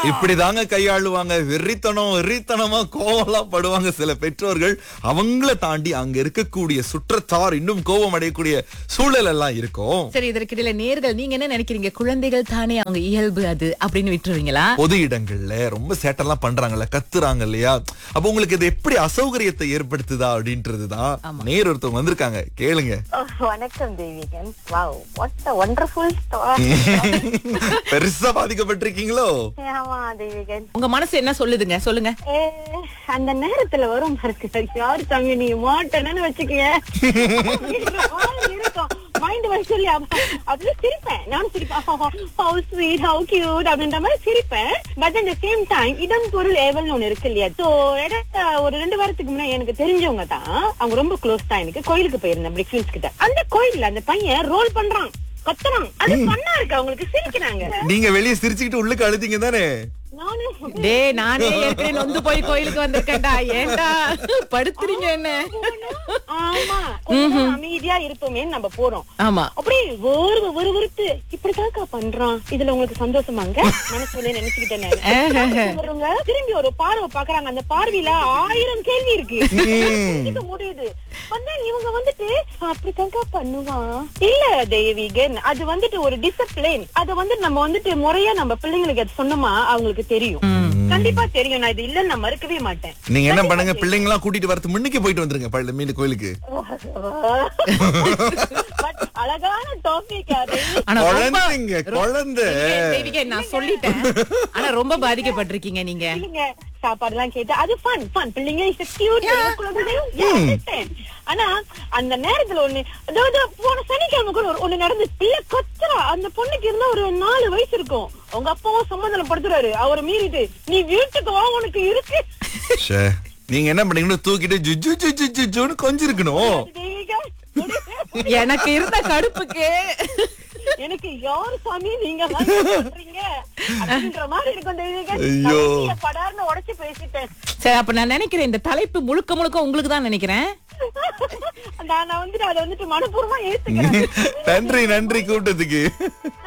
இப்படிதாங்க கையாளுவாங்க வெறித்தனம் வெறித்தனமா கோவம்லாம் படுவாங்க சில பெற்றோர்கள் அவங்கள தாண்டி அங்க இருக்கக்கூடிய சுற்றத்தார் இன்னும் கோபம் அடையக்கூடிய சூழல் எல்லாம் இருக்கும் சரி இதற்கிடையில நேர்கள் நீங்க என்ன நினைக்கிறீங்க குழந்தைகள் தானே அவங்க இயல்பு அது அப்படின்னு விட்டுருவீங்களா பொது இடங்கள்ல ரொம்ப சேட்டெல்லாம் பண்றாங்கல்ல கத்துறாங்க இல்லையா அப்ப உங்களுக்கு இது எப்படி அசௌகரியத்தை ஏற்படுத்துதா அப்படின்றதுதான் நேர் ஒருத்தவங்க வந்திருக்காங்க கேளுங்க Oh, வணக்கம் Devigan wow what a wonderful பெருசா பாதிக்கப்பட்டிருக்கீங்களோ ஆமா தேவிகன் உங்க மனசு என்ன சொல்லுதுங்க சொல்லுங்க ஏ, அந்த நேரத்துல வரும் பாருக்கு யாரு தம்பி நீ மாட்டேன்னு வச்சுக்கங்க இருக்கும் மைண்ட் வர சொல்லி அப்ப- அப்படியே சிரிப்பேன் நானும் சிரிப்பேன் ஹவு ஸ்வீட் ஹவு கியூட் அப்படின்ற மாதிரி சிரிப்பேன் பட் அந்த சேம் டைம் இடம் பொருள் ஏவல்னு ஒண்ணு இருக்கு இல்லையா சோ ஒரு ரெண்டு வாரத்துக்கு முன்னாடி எனக்கு தெரிஞ்சவங்க தான் அவங்க ரொம்ப க்ளோஸ் தான் எனக்கு கோயிலுக்கு போயிருந்தேன் பிரிக்ஃபீல்ட்ஸ் கிட்ட அந்த கோயில்ல அந்த பையன் ரோல் பண்றான் கத்துறான் அது பண்ணா இருக்கு அவங்களுக்கு சிரிக்கிறாங்க நீங்க வெளியே சிரிச்சுக்கிட்டு உள்ளுக்கு அழுதிங்க தானே நானும் டே நானே ஏற்கனவே நொந்து போய் கோயிலுக்கு வந்திருக்கேன்டா ஏன்டா படுத்துறீங்க என்ன ஆமா கொஞ்சம் அமைதியா இருப்போமே நம்ம போறோம் ஆமா அப்படியே வேறு விறுவிறுத்து இப்படிதான்க்கா பண்றான் இதுல உங்களுக்கு சந்தோஷமாங்க மனசுல நினைச்சுக்கிட்டேன் நானு. இவருங்க திரும்பி ஒரு பார்வை பாக்குறாங்க அந்த பார்வையில ஆயிரம் கேள்வி இருக்கு புரிஞ்சுக்க முடியுது வந்து இவங்க வந்துட்டு அப்படித்தான்க்கா பண்ணுவான் இல்ல தேவிகன் அது வந்துட்டு ஒரு டிசிப்ளின் அது வந்து நம்ம வந்துட்டு முறையா நம்ம பிள்ளைங்களுக்கு அது சொன்னோமா அவங்களுக்கு தெரியும் கண்டிப்பா தெரியும் நான் இது இல்லன்னு நான் மறுக்கவே மாட்டேன் நீங்க என்ன பண்ணுங்க பிள்ளைங்க எல்லாம் கூட்டிட்டு வரது முன்னுக்கு போயிட்டு வந்துருங்க பள்ளி மீன் கோயிலுக்கு But அழகான டாபிக் அது ஆனா ரொம்ப- குழந்தைங்க குழந்தை தேவிகா, நான் சொல்லிட்டேன் ஆனா ரொம்ப பாதிக்கப்பட்டிருக்கீங்க நீங்க இல்லைங்க சாப்பாடு எல்லாம் கேட்டு அது ஃபன் ஃபன் பிள்ளைங்க இஸ் கியூட் ஆனா அந்த நேரத்துல ஒண்ணு அதாவது போன சனிக்கிழமை கூட ஒரு- ஒண்ணு நடந்து பிள்ளை கொத்துறா அந்த பொண்ணுக்கு இருந்தா ஒரு நாலு வயசு இருக்கும் உங்க அப்பாவும் சமாதானம் படுத்துறாரு அவரை மீறிட்டு நீ வீட்டுக்கு வா உனக்கு இருக்கு ச்சே. நீங்க என்ன பண்ணீங்கன்னு தூக்கிட்டு ஜுஜு ஜுஜு ஜுஜுன்னு கொஞ்சம் இருக்கணும் தெய்வீகா, முடியல. எனக்கு இருந்த கடுப்புக்கு எனக்கு யார் சாமி நீங்க வாங்கி பண்றீங்க அப்படின்ற மாதிரி இருக்கும் தெய்வீகா. ஐயோ. நான் வந்து படார்னு உடைச்சு பேசிட்டேன் சரி அப்ப நான் நினைக்கிறேன் இந்த தலைப்பு முழுக்க முழுக்க உங்களுக்கு தான் நினைக்கிறேன் நான் நான் வந்துட்டு அதை வந்துட்டு மனப்பூர்வமா ஏத்துக்கிறேன் நன்றி நன்றி கூட்டத்துக்கு